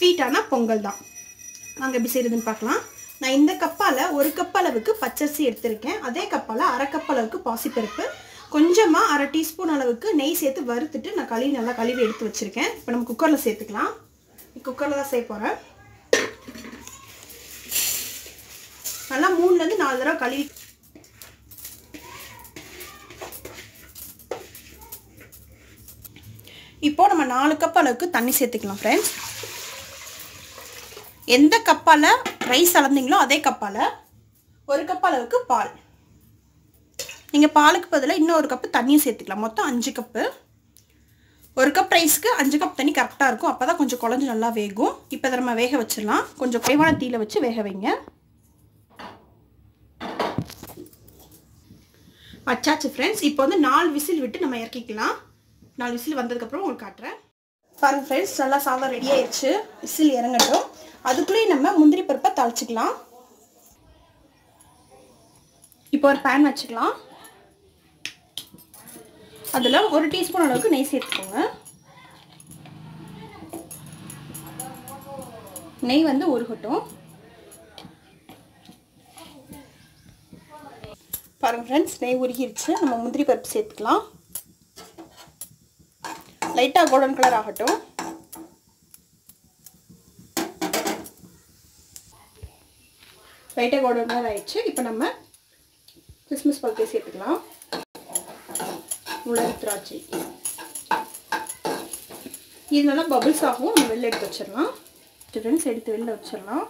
ஸ்வீட்டான பொங்கல் தான் வாங்க எப்படி செய்யுதுன்னு பார்க்கலாம் நான் இந்த கப்பால் ஒரு கப் அளவுக்கு பச்சரிசி எடுத்திருக்கேன் அதே கப்பால் அரை கப் அளவுக்கு பாசிப்பருப்பு கொஞ்சமாக அரை டீஸ்பூன் அளவுக்கு நெய் சேர்த்து வறுத்துட்டு நான் கழுவி நல்லா கழுவி எடுத்து வச்சுருக்கேன் இப்போ நம்ம குக்கரில் சேர்த்துக்கலாம் குக்கரில் தான் செய்ய போகிறேன் நல்லா மூணுலேருந்து நாலு தடவை கழுவி இப்போ நம்ம நாலு கப் அளவுக்கு தண்ணி சேர்த்துக்கலாம் ஃப்ரெண்ட்ஸ் எந்த கப்பால் ரைஸ் அளந்தீங்களோ அதே கப்பால் ஒரு கப் அளவுக்கு பால் நீங்கள் பாலுக்கு பதிலாக இன்னும் ஒரு கப்பு தண்ணியும் சேர்த்துக்கலாம் மொத்தம் அஞ்சு கப்பு ஒரு கப் ரைஸ்க்கு அஞ்சு கப் தண்ணி கரெக்டாக இருக்கும் அப்போ தான் கொஞ்சம் குழஞ்சி நல்லா வேகும் இப்போ அதை நம்ம வேக வச்சிடலாம் கொஞ்சம் குறைவான தீயில வச்சு வேக வைங்க வச்சாச்சு ஃப்ரெண்ட்ஸ் இப்போ வந்து நாலு விசில் விட்டு நம்ம இறக்கிக்கலாம் நாலு விசில் வந்ததுக்கப்புறம் உங்களுக்கு காட்டுறேன் பாருங்கள் ஃப்ரெண்ட்ஸ் நல்லா சாதம் ரெடி ஆயிடுச்சு விசில் இறங்கட்டும் அதுக்குள்ளேயும் நம்ம முந்திரி பருப்பை தாளிச்சிக்கலாம் இப்போ ஒரு பேன் வச்சுக்கலாம் அதில் ஒரு டீஸ்பூன் அளவுக்கு நெய் சேர்த்துக்கோங்க நெய் வந்து உருகட்டும் பாருங்கள் ஃப்ரெண்ட்ஸ் நெய் உருகிருச்சு நம்ம முந்திரி பருப்பு சேர்த்துக்கலாம் லைட்டாக கோல்டன் கலர் ஆகட்டும் லைட்டாக கோல்டன் கலர் ஆயிடுச்சு இப்போ நம்ம கிறிஸ்மஸ் பழத்தை சேர்த்துக்கலாம் உலக திராட்சை இது நல்லா பபிள்ஸ் ஆகும் நம்ம வெளில எடுத்து வச்சிடலாம் ஃப்ரெண்ட்ஸ் எடுத்து வெளில வச்சிடலாம்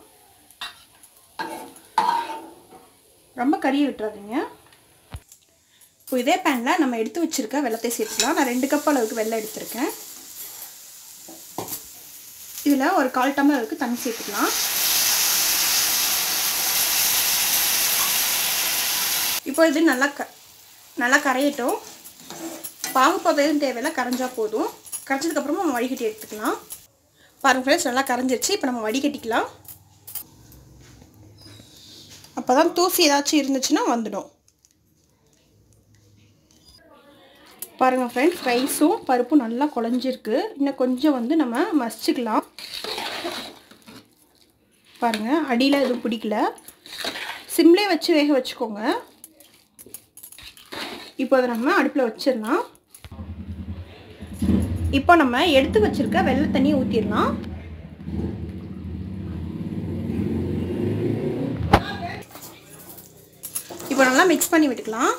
ரொம்ப கறியை விட்டுறாதீங்க இப்போ இதே பேனில் நம்ம எடுத்து வச்சுருக்க வெள்ளத்தை சேர்த்துக்கலாம் நான் ரெண்டு கப் அளவுக்கு வெள்ளம் எடுத்திருக்கேன் இதில் ஒரு கால் டம்ளர் அளவுக்கு தண்ணி சேர்த்துக்கலாம் இப்போ இது நல்லா க நல்லா கரையட்டும் பாகுபாதம் எதுவும் தேவையில்லை கரைஞ்சா போதும் கரைச்சதுக்கப்புறமா நம்ம வடிகட்டி எடுத்துக்கலாம் பாருங்கள் ஃப்ரெண்ட்ஸ் நல்லா கரைஞ்சிருச்சு இப்போ நம்ம வடிகட்டிக்கலாம் அப்போ தான் தூசி ஏதாச்சும் இருந்துச்சுன்னா வந்துடும் பாருங்கள் ஃப்ரெண்ட்ஸ் ரைஸும் பருப்பும் நல்லா குழஞ்சிருக்கு இன்னும் கொஞ்சம் வந்து நம்ம மசிச்சுக்கலாம் பாருங்கள் அடியில் எதுவும் பிடிக்கல சிம்லே வச்சு வேக வச்சுக்கோங்க இப்போ அதை நம்ம அடுப்பில் வச்சிடலாம் இப்போ நம்ம எடுத்து வச்சிருக்க வெள்ளை தண்ணியை ஊற்றிடலாம் இப்போ நல்லா மிக்ஸ் பண்ணி விட்டுக்கலாம்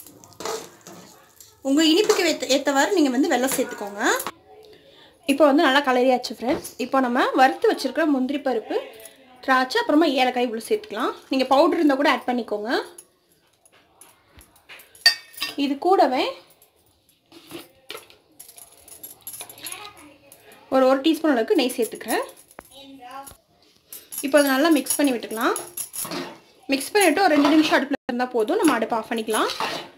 உங்கள் இனிப்புக்கு ஏற்ற ஏற்றவாறு நீங்கள் வந்து வெள்ளம் சேர்த்துக்கோங்க இப்போ வந்து நல்லா கலரியாச்சு ஃப்ரெண்ட்ஸ் இப்போ நம்ம வறுத்து வச்சுருக்கிற முந்திரி பருப்பு திராட்சை அப்புறமா ஏலக்காய் இவ்வளோ சேர்த்துக்கலாம் நீங்கள் பவுடர் இருந்தால் கூட ஆட் பண்ணிக்கோங்க இது கூடவே ஒரு ஒரு டீஸ்பூன் அளவுக்கு நெய் சேர்த்துக்கிறேன் இப்போ அதை நல்லா மிக்ஸ் பண்ணி விட்டுக்கலாம் மிக்ஸ் பண்ணிவிட்டு ஒரு ரெண்டு நிமிஷம் அடுப்பில் இருந்தால் போதும் நம்ம அடுப்பை ஆஃப் பண்ணிக்கலாம்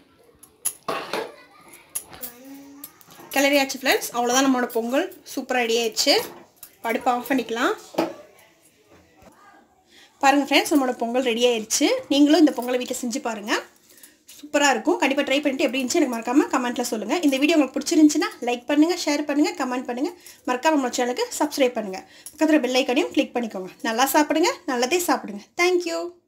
கிளறியாச்சு ஃப்ரெண்ட்ஸ் அவ்வளோதான் நம்மளோட பொங்கல் சூப்பராக ரெடி ஆயிடுச்சு அடுப்பை ஆஃப் பண்ணிக்கலாம் பாருங்கள் ஃப்ரெண்ட்ஸ் நம்மளோட பொங்கல் ரெடி ஆயிடுச்சு நீங்களும் இந்த பொங்கலை வீட்டை செஞ்சு பாருங்கள் சூப்பராக இருக்கும் கண்டிப்பாக ட்ரை பண்ணிட்டு எப்படி இருந்துச்சு எனக்கு மறக்காமல் கமெண்ட்டில் சொல்லுங்கள் இந்த வீடியோ உங்களுக்கு பிடிச்சிருந்துச்சுன்னா லைக் பண்ணுங்கள் ஷேர் பண்ணுங்கள் கமெண்ட் பண்ணுங்கள் மறக்காம நம்ம சேனலுக்கு சப்ஸ்கிரைப் பண்ணுங்கள் பக்கத்தில் பெல் ஐக்கனையும் கிளிக் பண்ணிக்கோங்க நல்லா சாப்பிடுங்க நல்லதே சாப்பிடுங்க தேங்க்யூ